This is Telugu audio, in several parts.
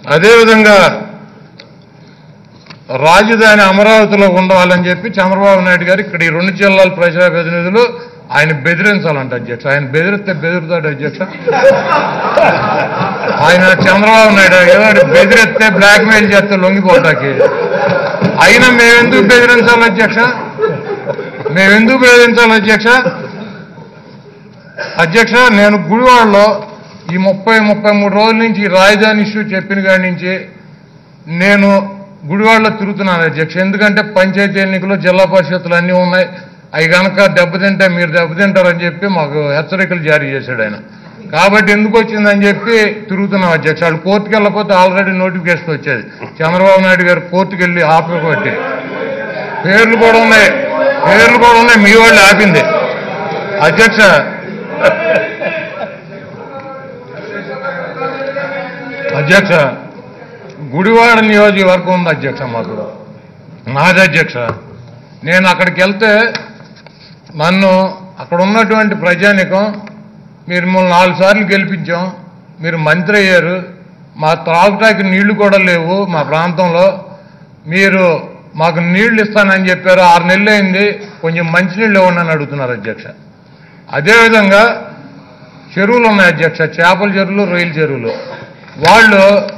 అదేవిధంగా రాజధాని అమరావతిలో ఉండాలని చెప్పి చంద్రబాబు నాయుడు గారు ఇక్కడ ఈ రెండు జిల్లాల ప్రజాప్రతినిధులు ఆయన బెదిరించాలంట అధ్యక్ష ఆయన బెదిరిస్తే బెదిరుతాడు అధ్యక్ష ఆయన చంద్రబాబు నాయుడు ఏదో బెదిరిస్తే బ్లాక్మెయిల్ చేస్తే లొంగిపోతాకి అయినా మేమెందుకు బెదిరించాలి అధ్యక్ష మేమెందుకు బెదిరించాలి అధ్యక్ష అధ్యక్ష నేను గుడివాడలో ఈ ముప్పై ముప్పై మూడు రోజుల నుంచి ఈ రాజధాని ఇష్యూ చెప్పిన కాడి నుంచి నేను గుడివాడలో తిరుగుతున్నాను అధ్యక్ష ఎందుకంటే పంచాయతీ ఎన్నికలు జిల్లా పరిషత్తులు అన్నీ ఉన్నాయి అవి కనుక దెబ్బతింటే మీరు దెబ్బతింటారని చెప్పి మాకు హెచ్చరికలు జారీ చేశాడు ఆయన కాబట్టి ఎందుకు వచ్చిందని చెప్పి తిరుగుతున్నాం అధ్యక్ష వాళ్ళు కోర్టుకు వెళ్ళకపోతే ఆల్రెడీ నోటిఫికేషన్ వచ్చేది చంద్రబాబు నాయుడు గారు కోర్టుకు వెళ్ళి ఆపబట్టి పేర్లు కూడా ఉన్నాయి పేర్లు కూడా ఉన్నాయి మీ వాళ్ళు ఆపింది అధ్యక్ష అధ్యక్ష గుడివాడ నియోజకవర్గం ఉంది అధ్యక్ష మాకు నాది అధ్యక్ష నేను అక్కడికి వెళ్తే నన్ను అక్కడ ఉన్నటువంటి ప్రజానికం మీరు మిమ్మల్ని నాలుగు సార్లు గెలిపించాం మీరు మంత్రి అయ్యారు మా త్రాగుటానికి నీళ్లు కూడా లేవు మా ప్రాంతంలో మీరు మాకు నీళ్లు ఇస్తానని చెప్పారు ఆరు నెలలు అయింది కొంచెం మంచినీళ్ళు ఇవ్వండి అని అడుగుతున్నారు అధ్యక్ష అదేవిధంగా చెరువులు ఉన్నాయి అధ్యక్ష చేపల చెరువులు రొయ్యల చెరువులు వాళ్ళు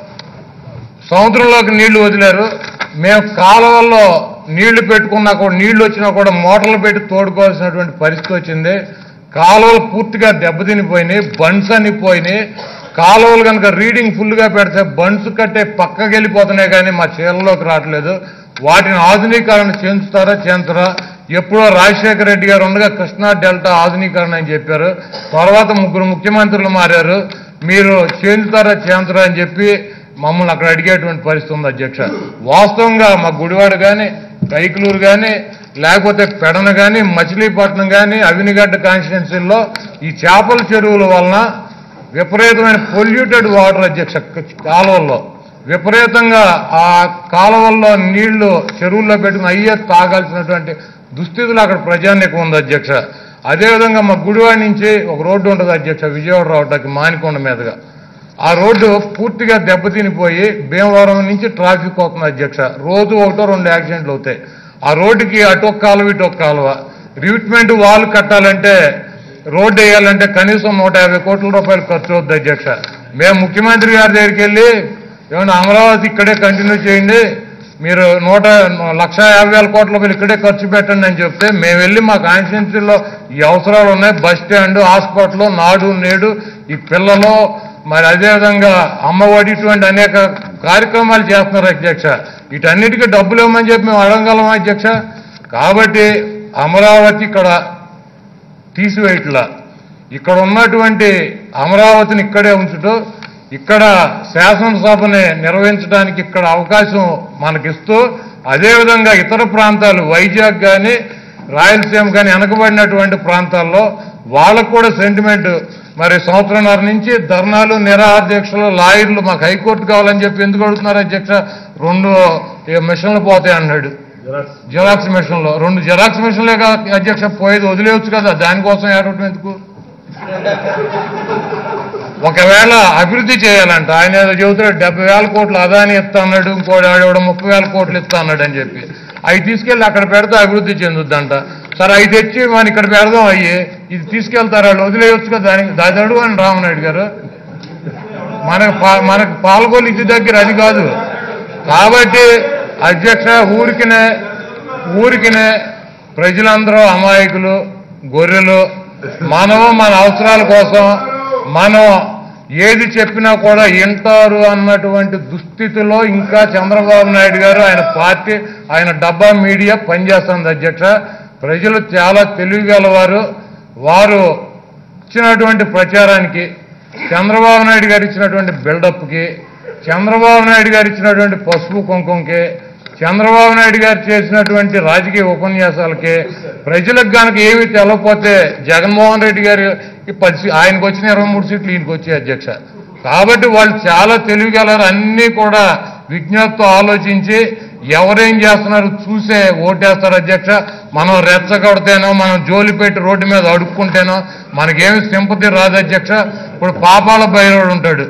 సముద్రంలోకి నీళ్లు వదిలారు మేము కాలువల్లో నీళ్లు పెట్టుకున్నా కూడా నీళ్లు వచ్చినా కూడా మోటార్లు పెట్టి తోడుకోవాల్సినటువంటి పరిస్థితి వచ్చింది కాలువలు పూర్తిగా దెబ్బతినిపోయినాయి బండ్స్ అన్ని పోయినాయి కాలువలు కనుక రీడింగ్ ఫుల్గా పెడితే బండ్స్ కట్టే పక్కకి వెళ్ళిపోతున్నాయి కానీ మా చీరలోకి రావట్లేదు వాటిని ఆధునీకరణ చేంచుతారా చేంచరా ఎప్పుడో రాజశేఖర రెడ్డి గారు ఉండగా కృష్ణా డెల్టా ఆధునీకరణ అని చెప్పారు తర్వాత ముగ్గురు ముఖ్యమంత్రులు మారారు మీరు చేంచుతారా చేంచరా అని చెప్పి మమ్మల్ని అక్కడ అడిగేటువంటి పరిస్థితి ఉంది అధ్యక్ష వాస్తవంగా మా గుడివాడ కానీ కైకులూరు కానీ లేకపోతే పెడన కానీ మచిలీపట్నం కానీ అవినిగడ్డ కాన్స్టిట్యున్సీల్లో ఈ చేపల చెరువుల వలన విపరీతమైన పొల్యూటెడ్ వాటర్ అధ్యక్ష కాలువల్లో విపరీతంగా ఆ కాలువల్లో నీళ్లు చెరువుల్లో పెట్టుకుని అయ్యే తాగాల్సినటువంటి దుస్థితులు అక్కడ ప్రజానికం ఉంది అధ్యక్ష అదేవిధంగా మా గుడివాడ నుంచి ఒక రోడ్డు ఉంటుంది అధ్యక్ష విజయవాడ రావడానికి మానికొండ మీదుగా ఆ రోడ్డు పూర్తిగా దెబ్బతినిపోయి భీమవరం నుంచి ట్రాఫిక్ అవుతుంది అధ్యక్ష రోజు ఒకటో రెండు యాక్సిడెంట్లు అవుతాయి ఆ రోడ్డుకి అటు ఒక కాలువ ఇటు ఒక కాలువ రివిట్మెంట్ వాల్ కట్టాలంటే రోడ్డు వేయాలంటే కనీసం నూట యాభై కోట్ల రూపాయలు ఖర్చు అవుద్ది అధ్యక్ష మేము ముఖ్యమంత్రి గారి దగ్గరికి వెళ్ళి ఏమన్నా అమరావతి ఇక్కడే కంటిన్యూ చేయండి మీరు నూట లక్ష యాభై వేల కోట్ల రూపాయలు ఇక్కడే ఖర్చు పెట్టండి అని చెప్తే మేము వెళ్ళి మా కాన్స్టిట్యున్సీలో ఈ అవసరాలు ఉన్నాయి బస్ స్టాండ్ హాస్పిటల్ నాడు నేడు ఈ పిల్లలు మరి అదేవిధంగా అమ్మఒడి ఇటువంటి అనేక కార్యక్రమాలు చేస్తున్నారు అధ్యక్ష వీటన్నిటికీ డబ్బులు ఇవ్వమని చెప్పి మేము అడగగలం అధ్యక్ష కాబట్టి అమరావతి ఇక్కడ తీసివేయట్లా ఇక్కడ ఉన్నటువంటి అమరావతిని ఇక్కడే ఉంచుతూ ఇక్కడ శాసనసభని నిర్వహించడానికి ఇక్కడ అవకాశం మనకిస్తూ అదేవిధంగా ఇతర ప్రాంతాలు వైజాగ్ కానీ రాయలసీమ కానీ వెనకబడినటువంటి ప్రాంతాల్లో వాళ్ళకు కూడా సెంటిమెంట్ మరి సంవత్సరంన్నర నుంచి ధర్నాలు నిరాధ్యక్షులు లాయర్లు మాకు హైకోర్టు కావాలని చెప్పి ఎందుకు అడుగుతున్నారు అధ్యక్ష రెండు ఏ మిషన్లు పోతాయి అన్నాడు జిరాక్స్ మిషన్లో రెండు జిరాక్స్ మిషన్లే కదా అధ్యక్ష పోయేది వదిలేయచ్చు కదా దానికోసం ఏడవటం ఎందుకు ఒకవేళ అభివృద్ధి చేయాలంట ఆయన ఏదో చెబుతాడు డెబ్బై వేల కోట్లు అదాని ఇస్తా అన్నాడు ఇంకోటి ఆడేవాడు ముప్పై వేల కోట్లు ఇస్తా అన్నాడు అని చెప్పి అవి తీసుకెళ్ళి అక్కడ పెడితే అభివృద్ధి చెందుద్దంట సరే అవి తెచ్చి మనం ఇక్కడ పెడదాం అయ్యి ఇది తీసుకెళ్తారు వాళ్ళు వదిలేయొచ్చు కదా దానికి దాని అడుగు అని రామనాయుడు గారు మనకు పా- మనకు పాల్గొని ఇది దగ్గర అది కాదు కాబట్టి అధ్యక్ష ఊరికినే ఊరికినే ప్రజలందరూ అమాయకులు గొర్రెలు మనం మన అవసరాల కోసం మనం ఏది చెప్పినా కూడా వింటారు అన్నటువంటి దుస్థితిలో ఇంకా చంద్రబాబు నాయుడు గారు ఆయన పార్టీ ఆయన డబ్బా మీడియా పనిచేస్తుంది అధ్యక్ష ప్రజలు చాలా తెలివిగలవారు వారు ఇచ్చినటువంటి ప్రచారానికి చంద్రబాబు నాయుడు గారు ఇచ్చినటువంటి బిల్డప్కి చంద్రబాబు నాయుడు గారు ఇచ్చినటువంటి పసుపు కుంకుమకి చంద్రబాబు నాయుడు గారు చేసినటువంటి రాజకీయ ఉపన్యాసాలకి ప్రజలకు గనక ఏమీ తెలవకపోతే జగన్మోహన్ రెడ్డి గారు ఈ పది సీ- ఆయనకు వచ్చిన ఇరవై మూడు సీట్లు ఈయనకు వచ్చాయి అధ్యక్ష కాబట్టి వాళ్ళు చాలా తెలివిగలరు అన్నీ కూడా విజ్ఞప్తితో ఆలోచించి ఎవరేం చేస్తున్నారు చూసే ఓటేస్తారు అధ్యక్ష మనం రెచ్చగొడితేనో మనం జోలి పెట్టి రోడ్డు మీద అడుక్కుంటేనో మనకేమి సింపతి రాదు అధ్యక్ష ఇప్పుడు పాపాల బైరోడు ఉంటాడు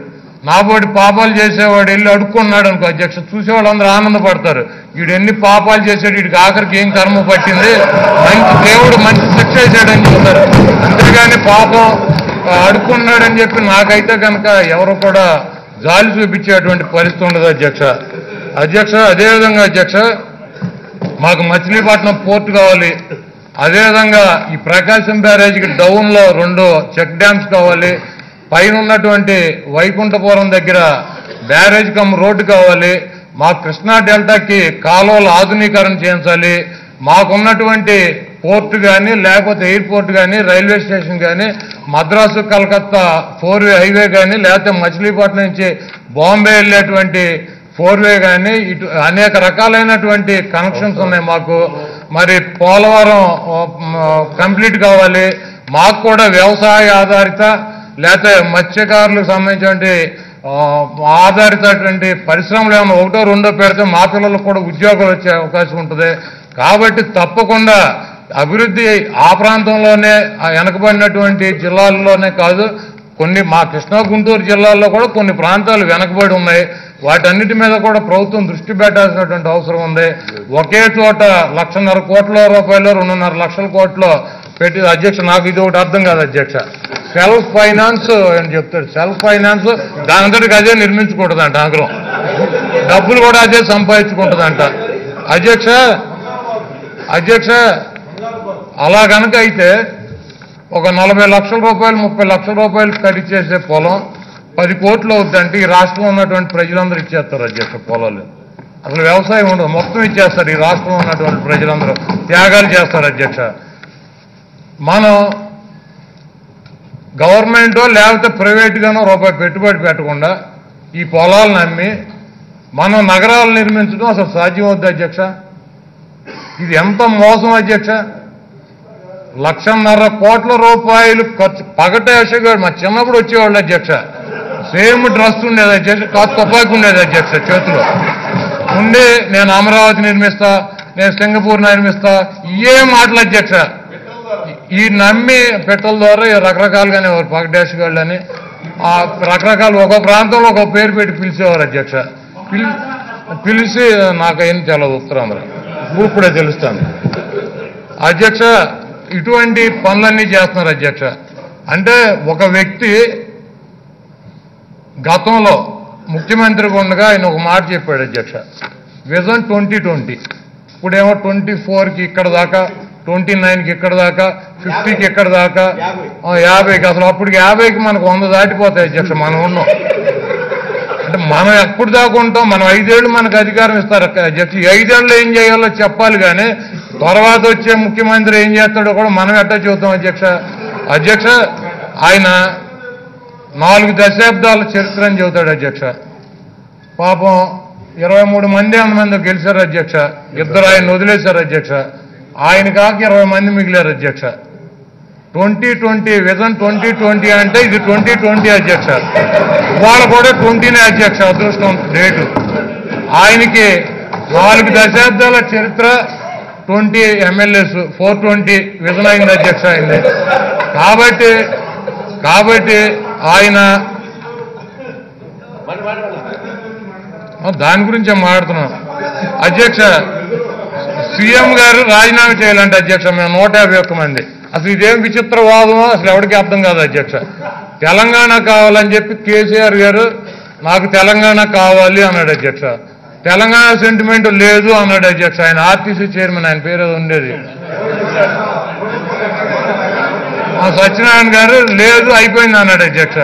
నాబోటి పాపాలు చేసేవాడు వెళ్ళి అడుక్కున్నాడు అనుకో అధ్యక్ష చూసేవాళ్ళు అందరూ ఆనందపడతారు వీడు ఎన్ని పాపాలు చేశాడు వీడికి ఆఖరికి ఏం కర్మ పట్టింది మంచి దేవుడు మంచి శిక్ష వేసాడని చెప్తారు అంతేగాని పాపం ఆ, అడుక్కున్నాడని చెప్పి నాకైతే కనుక ఎవరు కూడా జాలి చూపించేటువంటి పరిస్థితి ఉండదు అధ్యక్ష అధ్యక్ష అదేవిధంగా అధ్యక్ష మాకు మచిలీపట్నం పోర్ట్ కావాలి అదేవిధంగా ఈ ప్రకాశం బ్యారేజ్కి డౌన్లో రెండు చెక్ డ్యామ్స్ కావాలి పైన ఉన్నటువంటి వైకుంఠపురం దగ్గర బ్యారేజ్ కమ్ రోడ్డు కావాలి మా కృష్ణా డెల్టాకి కాలువలు ఆధునీకరణ చేయించాలి మాకున్నటువంటి పోర్ట్ కానీ లేకపోతే ఎయిర్పోర్ట్ కానీ రైల్వే స్టేషన్ కానీ Madras Calcutta four way highway కానీ లేకపోతే మచిలీపట్నం నుంచి బాంబే వెళ్ళేటువంటి ఫోర్ వే కానీ ఇటు అనేక రకాలైనటువంటి కనెక్షన్స్ ఉన్నాయి మాకు మరి పోలవరం కంప్లీట్ కావాలి మాకు కూడా వ్యవసాయ ఆధారిత లేకపోతే మత్స్యకారులకు సంబంధించినటువంటి ఆ, ఆధారితటువంటి పరిశ్రమలు ఏమైనా ఒకటో రెండో పెడితే మా పిల్లలకు కూడా ఉద్యోగాలు వచ్చే అవకాశం ఉంటుంది కాబట్టి తప్పకుండా అభివృద్ధి ఆ ప్రాంతంలోనే ఆ వెనకబడినటువంటి జిల్లాల్లోనే కాదు కొన్ని మా కృష్ణా గుంటూరు జిల్లాల్లో కూడా కొన్ని ప్రాంతాలు వెనకబడి ఉన్నాయి వాటన్నిటి మీద కూడా ప్రభుత్వం దృష్టి పెట్టాల్సినటువంటి అవసరం ఉంది ఒకే చోట లక్షన్నర కోట్ల రూపాయలు రెండున్నర లక్షల కోట్లు పెట్టి అధ్యక్ష నాకు ఇది ఒకటి అర్థం కాదు అధ్యక్ష సెల్ఫ్ ఫైనాన్స్ అని చెప్తాడు సెల్ఫ్ ఫైనాన్స్ దాని అంతటికి అదే నిర్మించకూడదంట ఆగ్రహం డబ్బులు కూడా అదే సంపాదించుకుంటుందంట అధ్యక్ష అధ్యక్ష అలా కనుక అయితే ఒక నలభై లక్షల రూపాయలు ముప్పై లక్షల రూపాయలు ఖరీదు చేసే పొలం పది కోట్లు అవుతుందంటే ఈ రాష్ట్రంలో ఉన్నటువంటి ప్రజలందరూ ఇచ్చేస్తారు అధ్యక్ష పొలాలు అసలు వ్యవసాయం ఉండదు మొత్తం ఇచ్చేస్తారు ఈ రాష్ట్రంలో ఉన్నటువంటి ప్రజలందరూ త్యాగాలు చేస్తారు అధ్యక్ష మనం గవర్నమెంటో లేకపోతే ప్రైవేట్గానో రూపాయి పెట్టుబడి పెట్టకుండా ఈ పొలాలను అమ్మి మనం నగరాలు నిర్మించడం అసలు సాధ్యం అవుద్ది అధ్యక్ష ఇది ఎంత మోసం అధ్యక్ష లక్షన్నర కోట్ల రూపాయలు ఖర్చు పగటేసగాడు మా చిన్నప్పుడు వచ్చేవాళ్ళు అధ్యక్ష సేమ్ డ్రెస్ ఉండేది అధ్యక్ష కాదు తుపాకి ఉండేది అధ్యక్ష చేతిలో ఉండి నేను అమరావతి నిర్మిస్తా నేను సింగపూర్ నిర్మిస్తా ఇవే మాటలు అధ్యక్ష ఈ నమ్మి పెట్టల ద్వారా ఈ రకరకాలుగానే వారు పగటేసగాళ్ళు అని ఆ రకరకాలు ఒక ప్రాంతంలో ఒక పేరు పెట్టి పిలిచేవారు అధ్యక్ష పిలి పిలిచి నాకేం తెలియదు ఉత్తరాంధ్ర ఇప్పుడే తెలుస్తాను అధ్యక్ష ఇటువంటి పనులన్నీ చేస్తున్నారు అధ్యక్ష అంటే ఒక వ్యక్తి గతంలో ముఖ్యమంత్రిగా ఉండగా ఆయన ఒక మాట చెప్పాడు అధ్యక్ష విజన్ ట్వంటీ ట్వంటీ ఇప్పుడేమో ట్వంటీ ఫోర్కి ఇక్కడ దాకా ట్వంటీ నైన్కి ఇక్కడ దాకా ఫిఫ్టీకి ఇక్కడ దాకా ఆ, యాభైకి అసలు అప్పటికి యాభైకి మనకు వంద దాటిపోతాయి అధ్యక్ష మనం ఉన్నాం అంటే మనం ఎప్పుడు దాకా ఉంటాం మనం ఐదేళ్లు మనకు అధికారం ఇస్తారు అక్క అధ్యక్ష ఈ ఐదేళ్ళు ఏం చేయాలో చెప్పాలి కానీ తర్వాత వచ్చే ముఖ్యమంత్రి ఏం చేస్తాడో కూడా మనం ఎట్టా చూద్దాం అధ్యక్ష అధ్యక్ష ఆయన నాలుగు దశాబ్దాల చరిత్ర అని చెబుతాడు అధ్యక్ష పాపం ఇరవై మూడు మంది మంది గెలిచారు అధ్యక్ష ఇద్దరు ఆయన వదిలేశారు అధ్యక్ష ఆయన కాక ఇరవై మంది మిగిలారు అధ్యక్ష twenty twenty vision twenty twenty అంటే ఇది ట్వంటీ ట్వంటీ అధ్యక్ష ఇవాళ కూడా ట్వంటీనే అధ్యక్ష అదృష్టం డేటు ఆయనకి నాలుగు దశాబ్దాల చరిత్ర twenty MLAs four twenty vision అయింది అధ్యక్ష అయింది కాబట్టి కాబట్టి ఆయన ఆ, దాని గురించే మాట్లాడుతున్నాం అధ్యక్ష సీఎం గారు రాజీనామా చేయాలంటే అధ్యక్ష మేము నూట యాభై ఒక్క మంది అసలు ఇదేం విచిత్ర వాదమో అసలు ఎవరికి అర్థం కాదు అధ్యక్ష తెలంగాణ కావాలని చెప్పి కేసీఆర్ గారు నాకు తెలంగాణ కావాలి అన్నాడు అధ్యక్ష తెలంగాణ సెంటిమెంట్ లేదు అన్నాడు అధ్యక్ష ఆయన ఆర్టీసీ చైర్మన్ ఆయన పేరు ఏదో ఉండేది ఆ సత్యనారాయణ గారు లేదు అయిపోయింది అన్నాడు అధ్యక్ష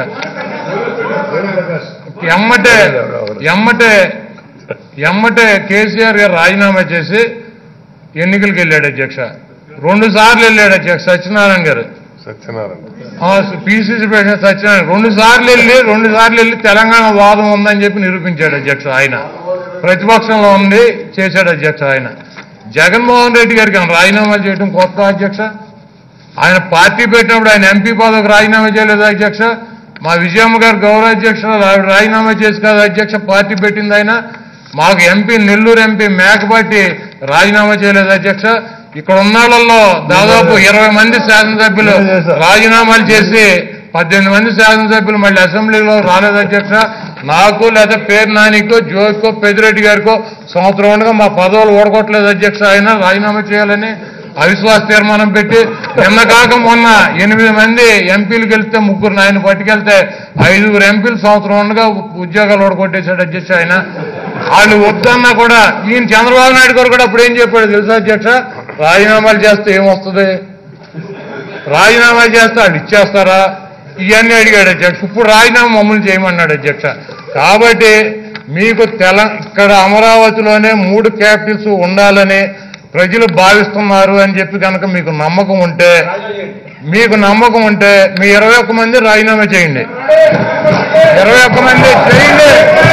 ఎమ్మటే ఎమ్మటే ఎమ్మటే కేసీఆర్ గారు రాజీనామా చేసి ఎన్నికలకు వెళ్ళాడు అధ్యక్ష రెండు సార్లు వెళ్ళాడు అధ్యక్ష సత్యనారాయణ గారు సత్యనారాయణ పిసిసి ప్రెసిడెంట్ సత్యనారాయణ రెండు సార్లు వెళ్ళి రెండు సార్లు వెళ్ళి తెలంగాణ వాదం ఉందని చెప్పి నిరూపించాడు అధ్యక్ష ఆయన ప్రతిపక్షంలో ఉంది చేశాడు అధ్యక్ష ఆయన జగన్మోహన్ రెడ్డి గారికి ఆయన రాజీనామా చేయడం కొత్త అధ్యక్ష ఆయన పార్టీ పెట్టినప్పుడు ఆయన ఎంపీ పదవికి రాజీనామా చేయలేదు అధ్యక్ష మా విజయమ్మ గారు గౌరవ అధ్యక్షులు ఆవిడ రాజీనామా చేసి కదా అధ్యక్ష పార్టీ పెట్టింది ఆయన మాకు ఎంపీ నెల్లూరు ఎంపీ మేకపాటి రాజీనామా చేయలేదు అధ్యక్ష ఇక్కడ ఉన్న వాళ్ళల్లో దాదాపు ఇరవై మంది శాసనసభ్యులు రాజీనామాలు చేసి పద్దెనిమిది మంది శాసనసభ్యులు మళ్ళీ అసెంబ్లీలో రాలేదు అధ్యక్ష నాకు లేదా పేరు నానికో జోకో పెదిరెడ్డి గారికో సంవత్సరం ఉండగా మా పదవులు ఓడగొట్టలేదు అధ్యక్ష ఆయన రాజీనామా చేయాలని అవిశ్వాస తీర్మానం పెట్టి నిన్న కాక మొన్న ఎనిమిది మంది ఎంపీలు గెలిస్తే ముగ్గురు ఆయన పట్టుకెళ్తే ఐదుగురు ఎంపీలు సంవత్సరం ఉండగా ఉద్యోగాలు ఓడగొట్టేశాడు అధ్యక్ష ఆయన వాళ్ళు వద్దన్నా కూడా ఈయన చంద్రబాబు నాయుడు గారు కూడా అప్పుడు ఏం చెప్పాడు తెలుసా అధ్యక్ష రాజీనామాలు చేస్తే ఏమొస్తుంది రాజీనామా చేస్తే వాళ్ళు ఇచ్చేస్తారా ఇవన్నీ అడిగాడు అధ్యక్ష ఇప్పుడు రాజీనామా మమ్మల్ని చేయమన్నాడు అధ్యక్ష కాబట్టి మీకు తెల ఇక్కడ అమరావతిలోనే మూడు క్యాపిటల్స్ ఉండాలని ప్రజలు భావిస్తున్నారు అని చెప్పి కనుక మీకు నమ్మకం ఉంటే మీకు నమ్మకం ఉంటే మీ ఇరవై ఒక్క మంది రాజీనామా చేయండి ఇరవై ఒక్క మంది చేయండి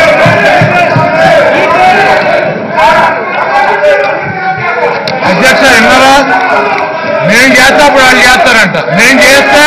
అధ్యక్ష విన్నారా నేను చేస్తే అప్పుడు వాళ్ళు చేస్తారంట నేను చేస్తే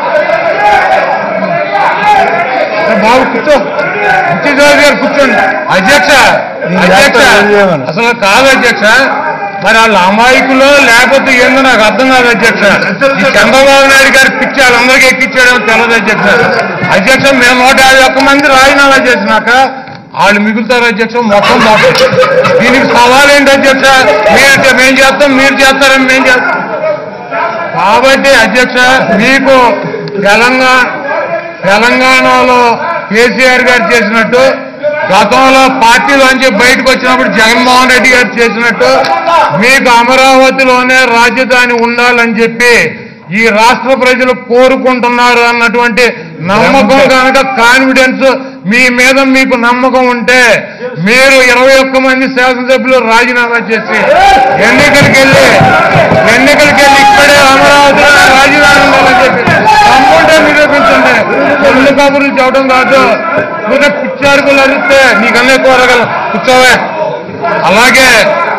ఏ బాబు కూర్చో ముఖ్యమంత్రి గారు కూర్చోండి అధ్యక్ష అధ్యక్ష అసలు కాదు అధ్యక్ష మరి వాళ్ళ అమాయకులు లేకపోతే ఏందో నాకు అర్థం కాదు అధ్యక్ష ఈ చంద్రబాబు నాయుడు గారి పిచ్చి వాళ్ళందరికీ ఎక్కించాడేమో తెలియదు అధ్యక్ష అధ్యక్ష మేము నూట యాభై ఒక్క మంది రాజీనామా చేసినాక వాళ్ళు మిగులుతారు అధ్యక్ష మొత్తం మొత్తం దీనికి సవాల్ ఏంటి అధ్యక్ష మీరు మేము చేస్తాం మీరు చేస్తారని మేము చేస్తాం కాబట్టి అధ్యక్ష మీకు తెలంగాణ తెలంగాణలో కేసీఆర్ గారు చేసినట్టు గతంలో పార్టీలోంచి బయటకు వచ్చినప్పుడు జగన్మోహన్ రెడ్డి గారు చేసినట్టు మీకు అమరావతిలోనే రాజధాని ఉండాలని చెప్పి ఈ రాష్ట్ర ప్రజలు కోరుకుంటున్నారు అన్నటువంటి నమ్మకం కనుక కాన్ఫిడెన్స్ మీ మీద మీకు నమ్మకం ఉంటే మీరు ఇరవై ఒక్క మంది శాసనసభ్యులు రాజీనామా చేసి ఎన్నికలకు వెళ్ళి ఎన్నికలకు వెళ్ళి ఇక్కడే అమరావతిలో రాజీనామా ఉండాలని చెప్పి తమ్ముంటే నిరూపించండి ఎన్ని కబుర్లు చెప్పడం కాదు నువ్వు పిచ్చారుకులు అరిస్తే నీకన్నా ఎక్కువ అరగల కూర్చోవే అలాగే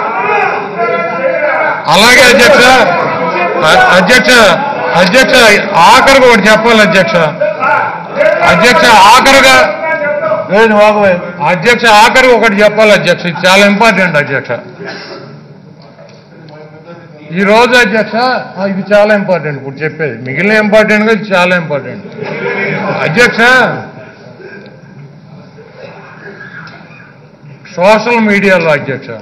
అలాగే అధ్యక్ష అ- అధ్యక్ష అధ్యక్ష ఆఖరికి ఒకటి చెప్పాలి అధ్యక్ష అధ్యక్ష ఆఖరిగా లేదు బాబోయ్. అధ్యక్ష ఆఖరికి ఒకటి చెప్పాలి అధ్యక్ష ఇది చాలా ఇంపార్టెంట్ అధ్యక్ష ఈ రోజు అధ్యక్ష ఆ, ఇది చాలా ఇంపార్టెంట్ ఇప్పుడు చెప్పేది మిగిలిన ఇంపార్టెంట్ గా ఇది చాలా ఇంపార్టెంట్ అధ్యక్ష సోషల్ మీడియాలో అధ్యక్ష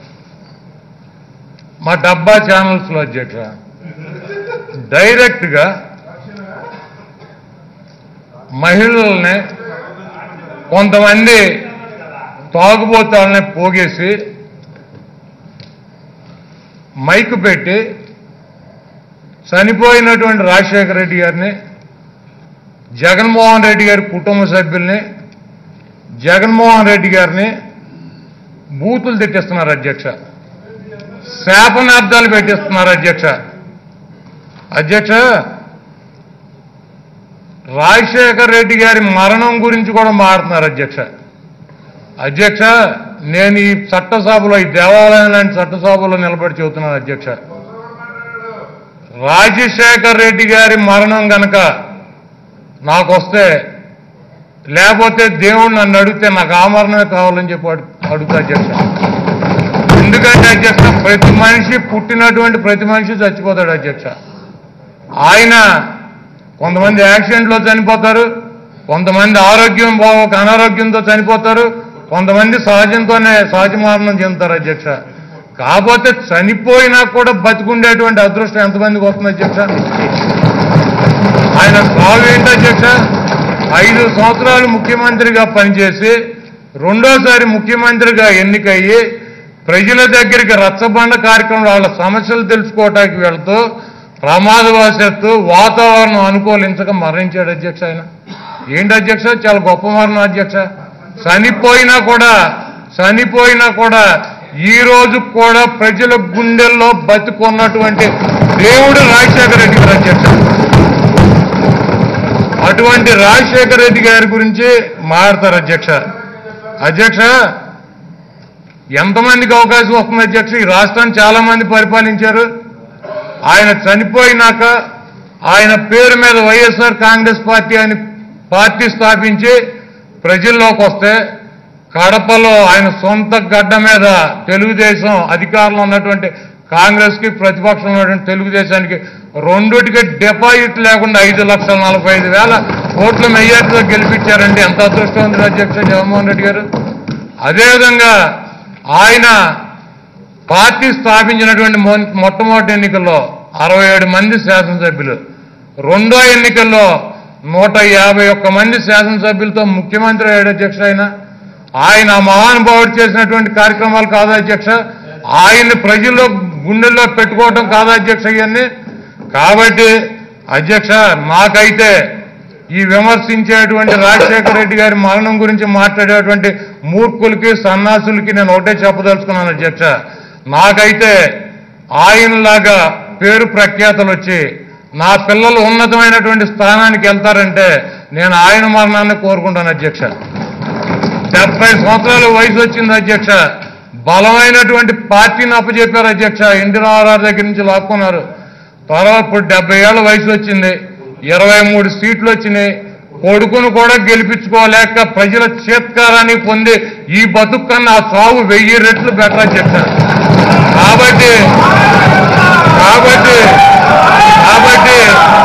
మా డబ్బా ఛానల్స్లో అధ్యక్ష డైరెక్ట్గా మహిళల్ని కొంతమంది తాగుబోతాలని పోగేసి మైక్ పెట్టి చనిపోయినటువంటి రాజశేఖర రెడ్డి గారిని జగన్మోహన్ రెడ్డి గారి కుటుంబ సభ్యుల్ని జగన్మోహన్ రెడ్డి గారిని బూతులు తిట్టిస్తున్నారు అధ్యక్ష శాపనార్థాలు పెట్టిస్తున్నారు అధ్యక్ష అధ్యక్ష రాజశేఖర్ రెడ్డి గారి మరణం గురించి కూడా మాట్లాడుతున్నారు అధ్యక్ష అధ్యక్ష నేను ఈ చట్టసభలో ఈ దేవాలయం లాంటి చట్టసభలో నిలబడి చెబుతున్నాను అధ్యక్ష రాజశేఖర్ రెడ్డి గారి మరణం గనక నాకు వస్తే లేకపోతే దేవుడు నన్ను అడిగితే నాకు ఆ మరణమే కావాలని చెప్పి అడు- అడుగుతా అధ్యక్ష ఎందుకంటే అధ్యక్ష ప్రతి మనిషి పుట్టినటువంటి ప్రతి మనిషి చచ్చిపోతాడు అధ్యక్ష ఆయన కొంతమంది యాక్సిడెంట్లో చనిపోతారు కొంతమంది ఆరోగ్యం బాగోక అనారోగ్యంతో చనిపోతారు కొంతమంది సహజంతోనే సహజ మరణం చెందుతారు అధ్యక్ష కాకపోతే చనిపోయినా కూడా బతికుండేటువంటి అదృష్టం ఎంతమందికి వస్తుంది అధ్యక్ష ఆయన సాగు ఏంటి అధ్యక్ష ఐదు సంవత్సరాలు ముఖ్యమంత్రిగా పనిచేసి రెండోసారి ముఖ్యమంత్రిగా ఎన్నికయ్యి ప్రజల దగ్గరికి రచ్చబండ కార్యక్రమంలో వాళ్ళ సమస్యలు తెలుసుకోవటానికి వెళ్తూ ప్రమాదవశాత్తు వాతావరణం అనుకూలించక మరణించాడు అధ్యక్ష ఆయన ఏంటి అధ్యక్ష చాలా గొప్ప మరణం అధ్యక్ష చనిపోయినా కూడా చనిపోయినా కూడా ఈ రోజు కూడా ప్రజల గుండెల్లో బతుకున్నటువంటి దేవుడు రాజశేఖర రెడ్డి గారు అధ్యక్ష అటువంటి రాజశేఖర రెడ్డి గారి గురించి మాట్లాడతారు అధ్యక్ష అధ్యక్ష ఎంతమందికి అవకాశం వస్తుంది అధ్యక్ష ఈ రాష్ట్రాన్ని చాలా మంది పరిపాలించారు ఆయన చనిపోయినాక ఆయన పేరు మీద వైఎస్ఆర్ కాంగ్రెస్ పార్టీ అని పార్టీ స్థాపించి ప్రజల్లోకి వస్తే కడపలో ఆయన సొంత గడ్డ మీద తెలుగుదేశం అధికారంలో ఉన్నటువంటి కాంగ్రెస్ కి ప్రతిపక్షంలో ఉన్నటువంటి తెలుగుదేశానికి రెండుటికి డిపాజిట్ లేకుండా ఐదు లక్షల నలభై ఐదు వేల కోట్ల మెయ్యార్టీతో గెలిపించారండి ఎంత అదృష్టవంతుడు అధ్యక్ష జగన్మోహన్ రెడ్డి గారు అదేవిధంగా ఆయన పార్టీ స్థాపించినటువంటి మొ- మొట్టమొదటి ఎన్నికల్లో అరవై ఏడు మంది శాసనసభ్యులు రెండో ఎన్నికల్లో నూట యాభై ఒక్క మంది శాసనసభ్యులతో ముఖ్యమంత్రి అయ్యాడు అధ్యక్ష ఆయన ఆయన ఆ మహానుభావుడు చేసినటువంటి కార్యక్రమాలు కాదా అధ్యక్ష ఆయన్ని ప్రజల్లో గుండెల్లో పెట్టుకోవటం కాదా అధ్యక్ష ఇవన్నీ కాబట్టి అధ్యక్ష నాకైతే ఈ విమర్శించేటువంటి రాజశేఖర రెడ్డి గారి మరణం గురించి మాట్లాడేటువంటి మూర్ఖులకి సన్నాసులకి నేను ఒకటే చెప్పదలుచుకున్నాను అధ్యక్ష నాకైతే ఆయనలాగా పేరు ప్రఖ్యాతలు వచ్చి నా పిల్లలు ఉన్నతమైనటువంటి స్థానానికి వెళ్తారంటే నేను ఆయన మరణాన్ని కోరుకుంటాను అధ్యక్ష డెబ్బై సంవత్సరాల వయసు వచ్చింది అధ్యక్ష బలమైనటువంటి పార్టీని అప్పచెప్పారు అధ్యక్ష ఎన్టీ రామారావు దగ్గర నుంచి లాక్కున్నారు తర్వాత ఇప్పుడు డెబ్బై ఏళ్ళ వయసు వచ్చింది ఇరవై మూడు సీట్లు వచ్చినాయి కొడుకును కూడా గెలిపించుకోలేక ప్రజల చేత్కారాన్ని పొంది ఈ బతుకు కన్నా ఆ సాగు వెయ్యి రెట్లు బెటర్ అధ్యక్ష కాబట్టి కాబట్టి కాబట్టి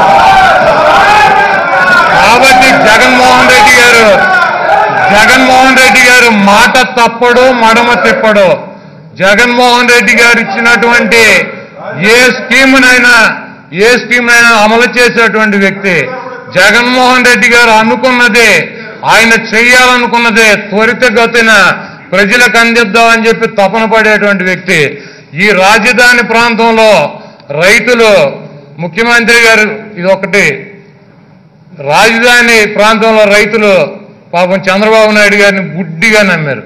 కాబట్టి జగన్మోహన్ రెడ్డి గారు జగన్మోహన్ రెడ్డి గారు మాట తప్పడు మడమ తిప్పడు జగన్మోహన్ రెడ్డి గారు ఇచ్చినటువంటి ఏ స్కీమునైనా ఏ స్కీమునైనా అమలు చేసేటువంటి వ్యక్తి జగన్మోహన్ రెడ్డి గారు అనుకున్నది ఆయన చెయ్యాలనుకున్నది త్వరితగతిన ప్రజలకు అందిద్దామని చెప్పి తపన పడేటువంటి వ్యక్తి ఈ రాజధాని ప్రాంతంలో రైతులు ముఖ్యమంత్రి గారు ఇది ఒకటి రాజధాని ప్రాంతంలో రైతులు పాపం చంద్రబాబు నాయుడు గారిని గుడ్డిగా నమ్మారు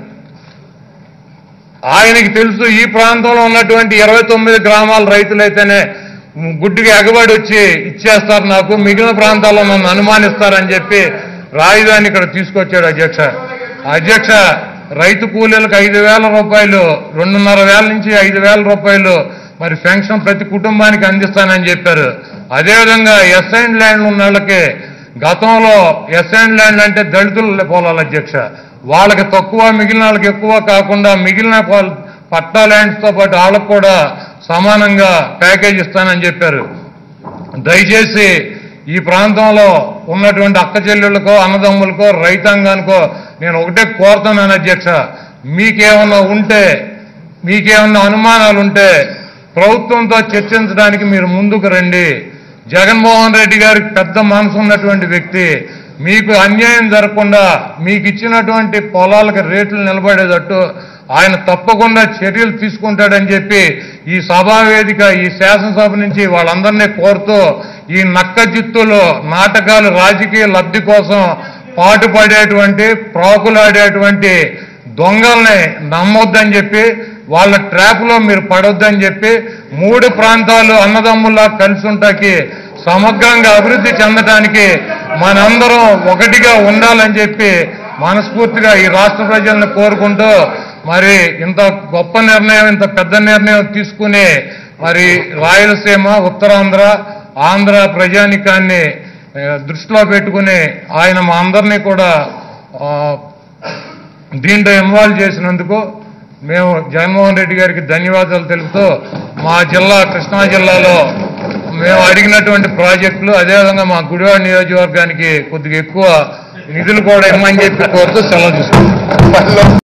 ఆయనకి తెలుసు ఈ ప్రాంతంలో ఉన్నటువంటి ఇరవై తొమ్మిది గ్రామాల రైతులైతేనే గుడ్డిగా ఎగబడి వచ్చి ఇచ్చేస్తారు నాకు మిగిలిన ప్రాంతాల్లో నన్ను అనుమానిస్తారని చెప్పి రాజధాని ఇక్కడ తీసుకొచ్చాడు అధ్యక్ష అధ్యక్ష రైతు కూలీలకు ఐదు వేల రూపాయలు రెండున్నర వేల నుంచి ఐదు వేల రూపాయలు మరి పెన్షన్ ప్రతి కుటుంబానికి అందిస్తానని చెప్పారు అదేవిధంగా ఎస్ఐన్ ల్యాండ్లు ఉన్న వాళ్ళకి గతంలో ఎస్ఐన్ ల్యాండ్ అంటే దళితుల పొలాలు అధ్యక్ష వాళ్ళకి తక్కువ మిగిలిన వాళ్ళకి ఎక్కువ కాకుండా మిగిలిన పొల- పట్టా ల్యాండ్స్తో పాటు వాళ్ళకు కూడా సమానంగా ప్యాకేజ్ ఇస్తానని చెప్పారు దయచేసి ఈ ప్రాంతంలో ఉన్నటువంటి అక్క చెల్లెళ్ళకో అన్నదమ్ములకో రైతాంగానికో నేను ఒకటే కోరుతున్నాను అధ్యక్ష మీకేమన్నా ఉంటే మీకేమన్నా అనుమానాలు ఉంటే ప్రభుత్వంతో చర్చించడానికి మీరు ముందుకు రండి జగన్మోహన్ రెడ్డి గారికి పెద్ద మనసు ఉన్నటువంటి వ్యక్తి మీకు అన్యాయం జరగకుండా మీకు ఇచ్చినటువంటి పొలాలకు రేట్లు నిలబడేటట్టు ఆయన తప్పకుండా చర్యలు తీసుకుంటాడని చెప్పి ఈ సభా వేదిక ఈ శాసనసభ నుంచి వాళ్ళందరినీ కోరుతూ ఈ నక్క జిత్తులో నాటకాలు రాజకీయ లబ్ధి కోసం పాటుపడేటువంటి ప్రాకులాడేటువంటి దొంగల్ని నమ్మొద్దని చెప్పి వాళ్ళ ట్రాప్లో మీరు పడొద్దని చెప్పి మూడు ప్రాంతాలు అన్నదమ్ముల్లా కలిసి ఉంటాకి సమగ్రంగా అభివృద్ధి చెందడానికి మనందరం ఒకటిగా ఉండాలని చెప్పి మనస్ఫూర్తిగా ఈ రాష్ట్ర ప్రజలను కోరుకుంటూ మరి ఇంత గొప్ప నిర్ణయం ఇంత పెద్ద నిర్ణయం తీసుకుని మరి రాయలసీమ ఉత్తరాంధ్ర ఆంధ్ర ప్రజానికాన్ని ఆ, దృష్టిలో పెట్టుకుని ఆయన మా అందరినీ కూడా ఆ, దీంట్లో ఇన్వాల్వ్ చేసినందుకు మేము జగన్మోహన్ రెడ్డి గారికి ధన్యవాదాలు తెలుపుతూ మా జిల్లా కృష్ణా జిల్లాలో మేము అడిగినటువంటి ప్రాజెక్టులు అదేవిధంగా మా గుడివాడ నియోజకవర్గానికి కొద్దిగా ఎక్కువ నిధులు కూడా ఇమ్మని చెప్పి కోరుతూ సెలవు తీసుకుంటాం